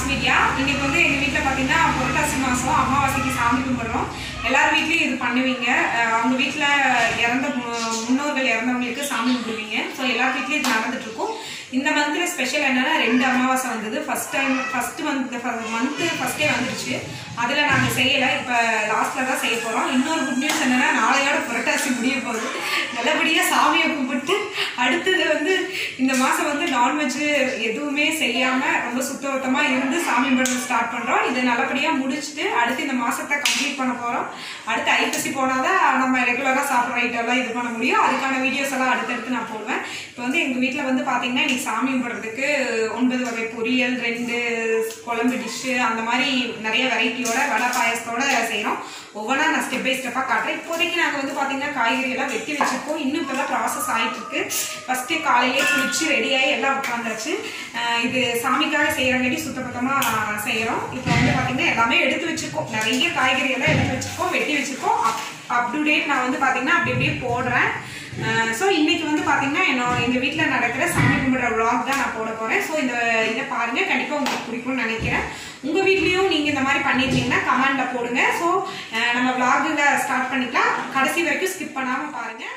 media இன்னைக்கு வந்து எங்கள் வீட்டில் பார்த்தீங்கன்னா புரட்டாசி மாதம் அமாவாசைக்கு சாமி கும்பிடுறோம் எல்லார் வீட்லேயும் இது பண்ணுவீங்க அஹ் அவங்க வீட்டில் இறந்த மு- முன்னோர்கள் இறந்தவங்களுக்கு சாமி கும்பிடுவீங்க ஸோ எல்லார் வீட்லேயும் இது நடந்துட்டு இருக்கும் இந்த மந்த்தில் ஸ்பெஷல் என்னன்னா ரெண்டு அமாவாசை வந்தது first time first month month ஃபர்ஸ்டே வந்துருச்சு அதில் நாங்கள் செய்யலை இப்போ லாஸ்ட்டில் தான் செய்ய போகிறோம் இன்னொரு குட் நியூஸ் என்னன்னா நாளையோட புரட்டாசி முடிய போகுது நல்லபடியாக சாமியை கும்பிட்டு அடுத்தது வந்து இந்த மாதம் வந்து நான்வெஜ் எதுவுமே செய்யாமல் ரொம்ப சுத்தபத்தமாக இருந்து சாமி கும்பிட ஸ்டார்ட் பண்ணுறோம் இதை நல்லபடியாக முடிச்சுட்டு அடுத்து இந்த மாதத்தை கம்ப்ளீட் பண்ண போகிறோம் அடுத்து ஐப்பசி போனால் தான் நம்ம ரெகுலராக சாப்பிட்ற ஐட்டம்லாம் இது பண்ண முடியும் அதுக்கான வீடியோஸ் எல்லாம் அடுத்தடுத்து நான் போடுவேன் இப்போ வந்து எங்கள் வீட்டில் வந்து பார்த்தீங்கன்னா இன்னைக்கு சாமி கும்பிட்றதுக்கு ஒன்பது வகை பொரியல் ரெண்டு குழம்பு டிஷ்ஷு அந்த மாதிரி நிறைய வெரைட்டியோட வடை பாயசத்தோட செய்கிறோம் ஒவ்வொன்றா நான் ஸ்டெப் பை ஸ்டெப்பாக காட்டுறேன் இப்போதைக்கு நாங்கள் வந்து பார்த்தீங்கன்னா காய்கறி எல்லாம் வெட்டி வச்சிருக்கோம் இன்னும் இப்போல்லாம் ப்ராசஸ் ஆகிட்டு இருக்கு ஃபஸ்ட்டு காலையிலே குளிச்சு ரெடியாகி எல்லாம் உட்காந்துருச்சு இது சாமிக்காக செய்கிறங்காட்டி சுத்தபத்தமாக செய்கிறோம் இப்போ வந்து பார்த்தீங்கன்னா எல்லாமே எடுத்து வச்சிருக்கோம் நிறைய காய்கறி எல்லாம் எடுத்து வச்சிருக்கோம் வெட்டி வச்சிருக்கோம் அப் அப் டு டேட் நான் வந்து பார்த்தீங்கன்னா அப்படி அப்படியே போடுறேன் ஸோ இன்னைக்கு வந்து பார்த்தீங்கன்னா என்னோட எங்கள் வீட்டில் நடக்கிற சாமி கும்பிட்ற vlog தான் நான் போட போகிறேன் ஸோ இந்த இதை பாருங்கள் கண்டிப்பாக உங்களுக்கு பிடிக்கும்னு நினைக்கிறேன் உங்கள் வீட்லேயும் நீங்கள் இந்த மாதிரி பண்ணியிருந்தீங்கன்னா கமெண்டில் போடுங்க ஸோ நம்ம vlog-ல ஸ்டார்ட் பண்ணிக்கலாம் கடைசி வரைக்கும் ஸ்கிப் பண்ணாமல் பாருங்கள்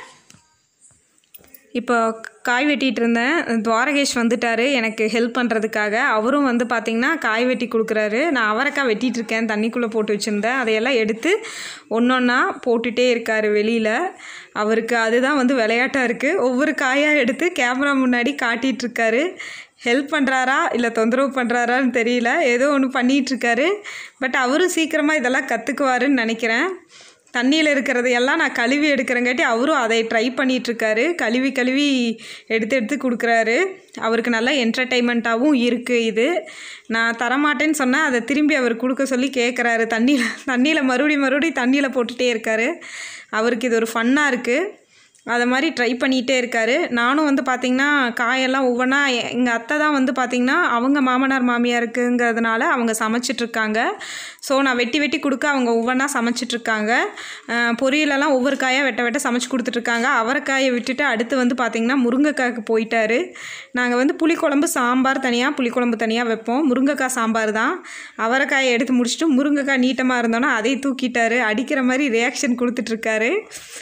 இப்போ காய் வெட்டிகிட்டு இருந்தேன் துவாரகேஷ் வந்துட்டார் எனக்கு ஹெல்ப் பண்ணுறதுக்காக அவரும் வந்து பார்த்திங்கன்னா காய் வெட்டி கொடுக்குறாரு நான் அவரைக்காய் வெட்டிட்டு இருக்கேன் தண்ணிக்குள்ளே போட்டு வச்சுருந்தேன் அதையெல்லாம் எடுத்து ஒன்று ஒன்றா போட்டுகிட்டே இருக்கார் வெளியில் அவருக்கு அதுதான் வந்து விளையாட்டாக இருக்குது ஒவ்வொரு காயாக எடுத்து கேமரா முன்னாடி காட்டிகிட்டு இருக்காரு ஹெல்ப் பண்ணுறாரா இல்லை தொந்தரவு பண்ணுறாரான்னு தெரியல ஏதோ ஒன்று பண்ணிகிட்ருக்காரு பட் அவரும் சீக்கிரமாக இதெல்லாம் கற்றுக்குவாருன்னு நினைக்கிறேன் தண்ணியில் இருக்கிறதையெல்லாம் நான் கழுவி எடுக்கிறங்காட்டி அவரும் அதை ட்ரை பண்ணிகிட்ருக்காரு கழுவி கழுவி எடுத்து எடுத்து கொடுக்குறாரு அவருக்கு நல்லா என்டர்டெயின்மெண்ட்டாகவும் இருக்குது இது நான் தரமாட்டேன்னு சொன்னால் அதை திரும்பி அவர் கொடுக்க சொல்லி கேட்குறாரு தண்ணியில் தண்ணியில் மறுபடி மறுபடி தண்ணியில் போட்டுகிட்டே இருக்காரு அவருக்கு இது ஒரு ஃபன்னாக இருக்குது அதை மாதிரி ட்ரை பண்ணிகிட்டே இருக்காரு நானும் வந்து பார்த்திங்கன்னா காயெல்லாம் ஒவ்வொன்றா எங்கள் அத்தை தான் வந்து பார்த்திங்கன்னா அவங்க மாமனார் மாமியாருக்குங்கிறதுனால அவங்க சமைச்சிட்ருக்காங்க ஸோ நான் வெட்டி வெட்டி கொடுக்க அவங்க ஒவ்வொன்றா சமைச்சிட்ருக்காங்க பொரியலெல்லாம் ஒவ்வொரு காயாக வெட்ட வெட்ட சமைச்சு கொடுத்துட்ருக்காங்க அவரைக்காயை விட்டுட்டு அடுத்து வந்து பார்த்திங்கன்னா முருங்கைக்காய்க்கு போயிட்டாரு நாங்கள் வந்து புளிக்குழம்பு சாம்பார் தனியாக புளிக்குழம்பு தனியாக வைப்போம் முருங்கைக்காய் சாம்பார் தான் அவரைக்காயை எடுத்து முடிச்சுட்டு முருங்கைக்காய் நீட்டமாக இருந்தோன்னா அதை தூக்கிட்டாரு அடிக்கிற மாதிரி ரியாக்ஷன் கொடுத்துட்ருக்காரு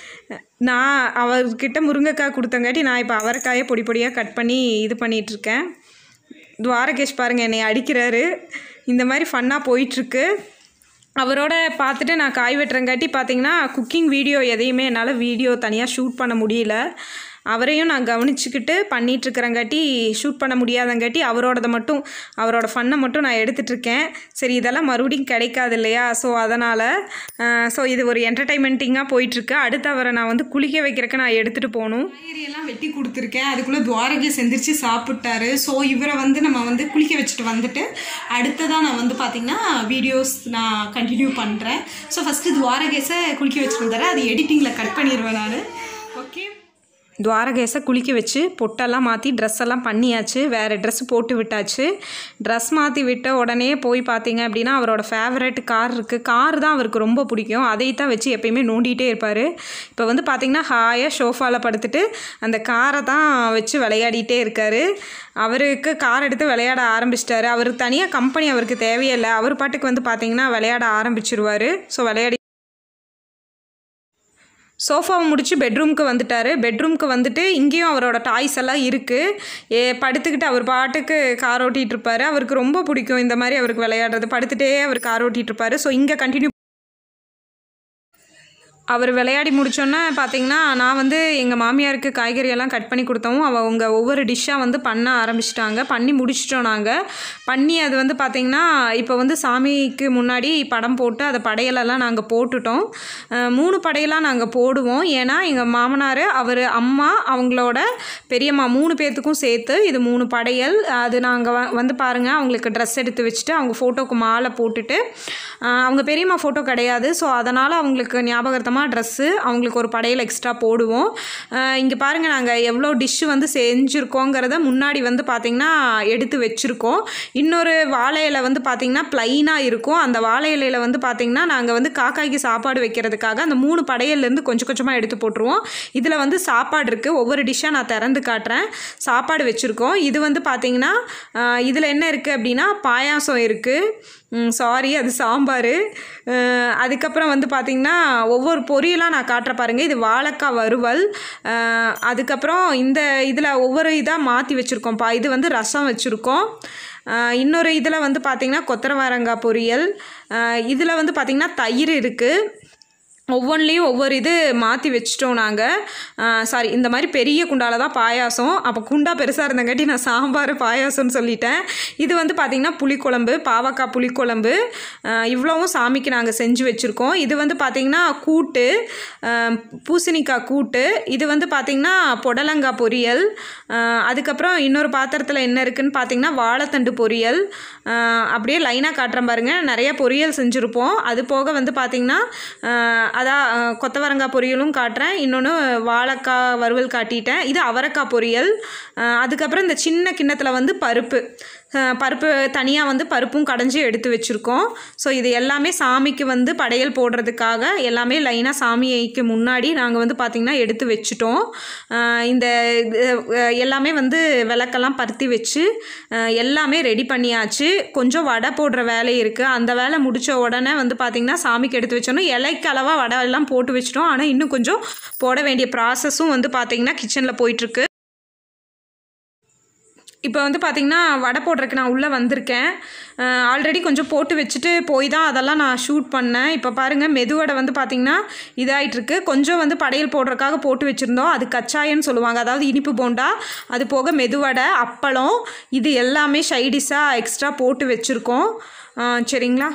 நான் அவர்கிட்ட முருங்கைக்காய் கொடுத்தங்காட்டி நான் இப்போ அவரைக்காயை பொடி பொடியாக கட் பண்ணி இது பண்ணிகிட்ருக்கேன் துவாரகேஷ் பாருங்கள் என்னை அடிக்கிறாரு இந்த மாதிரி ஃபன்னாக போயிட்டுருக்கு அவரோட பார்த்துட்டு நான் காய் வெட்டுறங்காட்டி பார்த்தீங்கன்னா குக்கிங் வீடியோ எதையுமே என்னால் வீடியோ தனியாக ஷூட் பண்ண முடியல அவரையும் நான் கவனிச்சுக்கிட்டு பண்ணிகிட்ருக்கிறங்காட்டி ஷூட் பண்ண முடியாதங்காட்டி அவரோடதை மட்டும் அவரோட ஃபன்னை மட்டும் நான் எடுத்துகிட்ருக்கேன் சரி இதெல்லாம் மறுபடியும் கிடைக்காது இல்லையா ஸோ அதனால் ஸோ இது ஒரு என்டர்டைன்மெண்ட்டிங்காக போயிட்டுருக்கு அடுத்து அவரை நான் வந்து குளிக்க வைக்கிறக்கு நான் எடுத்துகிட்டு போகணும் காய்கறியெல்லாம் வெட்டி கொடுத்துருக்கேன் அதுக்குள்ளே துவாரகேஸ் எந்திரிச்சு சாப்பிட்டாரு ஸோ இவரை வந்து நம்ம வந்து குளிக்க வச்சுட்டு வந்துட்டு அடுத்ததான் நான் வந்து பார்த்தீங்கன்னா வீடியோஸ் நான் கண்டினியூ பண்ணுறேன் ஸோ ஃபஸ்ட்டு துவாரகேஸை குளிக்க வச்சுட்டு வந்தாரு அது எடிட்டிங்கில் கட் பண்ணிடுவேன் நான் ஓகே துவாரகேசை குளிக்க வச்சு பொட்டெல்லாம் மாற்றி ட்ரெஸ் எல்லாம் பண்ணியாச்சு வேறு ட்ரெஸ் போட்டு விட்டாச்சு ட்ரெஸ் மாற்றி விட்ட உடனே போய் பார்த்தீங்க அப்படின்னா அவரோட ஃபேவரட் கார் இருக்குது கார் தான் அவருக்கு ரொம்ப பிடிக்கும் அதை தான் வச்சு எப்பயுமே நோண்டிகிட்டே இருப்பார் இப்போ வந்து பார்த்திங்கன்னா ஹாயாக ஷோஃபாவில் படுத்துட்டு அந்த காரை தான் வச்சு விளையாடிட்டே இருக்கார் அவருக்கு கார் எடுத்து விளையாட ஆரம்பிச்சிட்டாரு அவருக்கு தனியாக கம்பெனி அவருக்கு தேவையில்லை அவர் பாட்டுக்கு வந்து பார்த்திங்கன்னா விளையாட ஆரம்பிச்சிருவார் ஸோ விளையாடி சோஃபாவை முடிச்சு பெட்ரூம்க்கு வந்துட்டார் பெட்ரூம்க்கு வந்துட்டு இங்கேயும் அவரோட டாய்ஸ் எல்லாம் இருக்குது ஏ படுத்துக்கிட்டு அவர் பாட்டுக்கு கார் ஓட்டிகிட்டு இருப்பாரு அவருக்கு ரொம்ப பிடிக்கும் இந்த மாதிரி அவருக்கு விளையாடுறது படுத்துகிட்டே அவர் கார் ஓட்டிகிட்டு இருப்பாரு ஸோ இங்கே கண்டினியூ அவர் விளையாடி முடிச்சோன்னே பார்த்தீங்கன்னா நான் வந்து எங்கள் மாமியாருக்கு காய்கறி எல்லாம் கட் பண்ணி கொடுத்தவும் அவங்க ஒவ்வொரு டிஷ்ஷாக வந்து பண்ண ஆரம்பிச்சிட்டாங்க பண்ணி முடிச்சிட்டோம் நாங்கள் பண்ணி அது வந்து பார்த்திங்கன்னா இப்போ வந்து சாமிக்கு முன்னாடி படம் போட்டு அதை படையலெல்லாம் நாங்கள் போட்டுட்டோம் அஹ் மூணு படையெல்லாம் நாங்கள் போடுவோம் ஏன்னா எங்கள் மாமனார் அவர் அம்மா அவங்களோட பெரியம்மா மூணு பேர்த்துக்கும் சேர்த்து இது மூணு படையல் அது நாங்கள் வ வந்து பாருங்கள் அவங்களுக்கு ட்ரெஸ் எடுத்து வச்சுட்டு அவங்க ஃபோட்டோக்கு மாலை போட்டுட்டு அஹ் அவங்க பெரியம்மா ஃபோட்டோ கிடையாது ஸோ அதனால் அவங்களுக்கு ஞாபகார்த்தமாக அம்மா ட்ரெஸ்ஸு அவங்களுக்கு ஒரு படையல் எக்ஸ்ட்ரா போடுவோம் இங்கே பாருங்கள் நாங்கள் எவ்வளோ டிஷ்ஷு வந்து செஞ்சுருக்கோங்கிறத முன்னாடி வந்து பார்த்திங்கன்னா எடுத்து வச்சுருக்கோம் இன்னொரு வாழை இலை வந்து பார்த்திங்கன்னா ப்ளைனாக இருக்கும் அந்த வாழை இலையில் வந்து பார்த்திங்கன்னா நாங்கள் வந்து காக்காய்க்கு சாப்பாடு வைக்கிறதுக்காக அந்த மூணு படையல்லேருந்து கொஞ்சம் கொஞ்சமாக எடுத்து போட்டுருவோம் இதில் வந்து சாப்பாடு இருக்குது ஒவ்வொரு டிஷ்ஷாக நான் திறந்து காட்டுறேன் சாப்பாடு வச்சுருக்கோம் இது வந்து பார்த்திங்கன்னா இதில் என்ன இருக்குது அப்படின்னா பாயாசம் இருக்குது சாரி அது சாம்பார் அஹ் அதுக்கப்புறம் வந்து பார்த்திங்கன்னா ஒவ்வொரு பொரியலாக நான் காட்டுற பாருங்கள் இது வாழைக்காய் வறுவல் அஹ் அதுக்கப்புறம் இந்த இதில் ஒவ்வொரு இதாக மாற்றி வச்சுருக்கோம்ப்பா இது வந்து ரசம் வச்சுருக்கோம் அஹ் இன்னொரு இதில் வந்து பார்த்திங்கன்னா கொத்தரவரங்காய் பொரியல் இதில் வந்து பார்த்திங்கன்னா தயிர் இருக்குது ஒவ்வொன்றிலையும் ஒவ்வொரு இது மாற்றி வச்சிட்டோம் நாங்கள் சாரி இந்த மாதிரி பெரிய குண்டால தான் பாயாசம் அப்போ குண்டா பெருசாக இருந்தங்காட்டி நான் சாம்பார் பாயாசம்னு சொல்லிட்டேன் இது வந்து பார்த்திங்கன்னா புளிக்குழம்பு பாவக்காய் புளிக்குழம்பு ஆஹ் இவ்வளவும் சாமிக்கு நாங்கள் செஞ்சு வச்சுருக்கோம் இது வந்து பார்த்திங்கன்னா கூட்டு ஆஹ் பூசணிக்காய் கூட்டு இது வந்து பார்த்திங்கன்னா புடலங்காய் பொரியல் ஆஹ் அதுக்கப்புறம் இன்னொரு பாத்திரத்தில் என்ன இருக்குன்னு பார்த்திங்கன்னா வாழைத்தண்டு பொரியல் ஆஹ் அப்படியே லைனாக காட்டுறேன் பாருங்கள் நிறைய பொரியல் செஞ்சுருப்போம் அது போக வந்து பார்த்திங்கன்னா ஆஹ் அதான் ஆஹ் கொத்தவரங்காய் பொரியலும் காட்டுறேன் இன்னொன்று வாழைக்காய் வறுவல் காட்டிட்டேன் இது அவரைக்காய் பொரியல் ஆஹ் அதுக்கப்புறம் இந்த சின்ன கிண்ணத்தில் வந்து பருப்பு ஆஹ் பருப்பு தனியாக வந்து பருப்பும் கடைஞ்சி எடுத்து வச்சுருக்கோம் ஸோ இது எல்லாமே சாமிக்கு வந்து படையல் போடுறதுக்காக எல்லாமே லைனாக சாமிக்கு முன்னாடி நாங்கள் வந்து பார்த்திங்கன்னா எடுத்து வச்சுட்டோம் ஆஹ் இந்த இது, அஹ் எல்லாமே வந்து விளக்கெல்லாம் பருத்தி வச்சு ஆஹ் எல்லாமே ரெடி பண்ணியாச்சு கொஞ்சம் வடை போடுற வேலை இருக்குது அந்த வேலை முடித்த உடனே வந்து பார்த்திங்கன்னா சாமிக்கு எடுத்து வச்சோன்னா இலைக்கு அளவாக வடை எல்லாம் போட்டு வச்சிட்டோம் ஆனால் இன்னும் கொஞ்சம் போட வேண்டிய ப்ராசஸும் வந்து பார்த்திங்கன்னா கிச்சனில் போயிட்டுருக்கு இப்போ வந்து பார்த்திங்கன்னா வடை போடுறதுக்கு நான் உள்ளே வந்திருக்கேன் ஆல்ரெடி கொஞ்சம் போட்டு வச்சுட்டு போய் தான் அதெல்லாம் நான் ஷூட் பண்ணேன் இப்போ பாருங்கள் மெதுவடை வந்து பார்த்திங்கன்னா இதாயிட்டிருக்கு கொஞ்சம் வந்து படையல் போடுறதுக்காக போட்டு வச்சுருந்தோம் அது கச்சாயன்னு சொல்லுவாங்க அதாவது இனிப்பு போண்டா அது போக மெதுவடை அப்பளம் இது எல்லாமே சைடிஷாக எக்ஸ்ட்ரா போட்டு வச்சுருக்கோம் சரிங்களா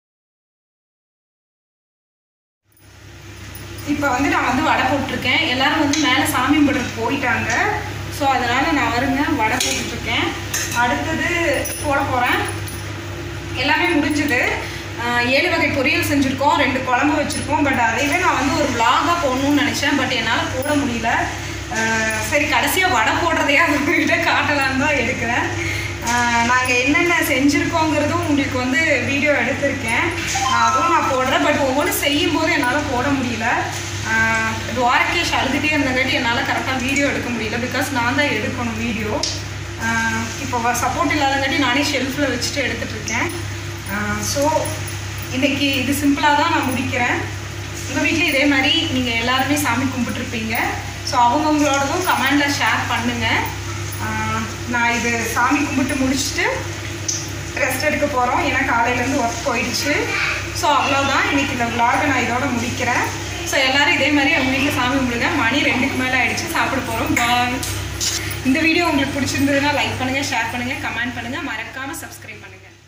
இப்போ வந்து நான் வந்து வடை போட்டிருக்கேன் எல்லாரும் வந்து மேலே சாமி கும்பிட்றதுக்கு போயிட்டாங்க ஸோ அதனால் நான் வருங்க வடை போட்டுட்ருக்கேன் அடுத்தது போட போகிறேன் எல்லாமே முடிஞ்சுது ஆஹ் ஏழு வகை பொரியல் செஞ்சுருக்கோம் ரெண்டு குழம்பு வச்சுருக்கோம் பட் அதையவே நான் வந்து ஒரு vlog-ஆ போடணும்னு நினச்சேன் பட் என்னால் போட முடியல ஆஹ் சரி கடைசியாக வடை போடுறதையே உங்ககிட்ட காட்டலான்னு தான் எடுக்கிறேன் நாங்கள் என்னென்ன செஞ்சுருக்கோங்கிறதும் உங்களுக்கு வந்து வீடியோ எடுத்திருக்கேன் நான் அதுவும் நான் போடுறேன் பட் ஒவ்வொன்றும் செய்யும் போது என்னால் போட முடியல ஆஹ் துவாரகேஷ் அழுதுகிட்டே இருந்தங்காட்டி என்னால் கரெக்டாக வீடியோ எடுக்க முடியல பிகாஸ் நான் தான் எடுக்கணும் வீடியோ இப்போ சப்போர்ட் இல்லாதங்காட்டி நானே ஷெல்ஃபில் வச்சுட்டு எடுத்துட்டு இருக்கேன் ஸோ இன்னைக்கு இது சிம்பிளாக தான் நான் முடிக்கிறேன் உங்கள் வீட்டில் இதே மாதிரி நீங்கள் எல்லாருமே சாமி கும்பிட்டுருப்பீங்க ஸோ அவங்கவுங்களோடதும் கமெண்டில் ஷேர் பண்ணுங்கள் நான் இது சாமி கும்பிட்டு முடிச்சுட்டு ரெஸ்ட் எடுக்க போகிறோம் ஏன்னா காலையிலேருந்து ஒர்க் போயிடுச்சு ஸோ அவ்வளோதான் இன்னைக்கு இந்த vlog-அ நான் இதோட முடிக்கிறேன் ஸோ எல்லாரும் இதே மாதிரி அவங்க வீட்டில் சாமி கும்பிடுங்க மணி ரெண்டுக்கு மேலே ஆயிடுச்சு சாப்பிட போகிறோம் பாய் இந்த வீடியோ உங்களுக்கு பிடிச்சிருந்ததுன்னா லைக் பண்ணுங்கள் ஷேர் பண்ணுங்கள் கமெண்ட் பண்ணுங்கள் மறக்காமல் சப்ஸ்கிரைப் பண்ணுங்கள்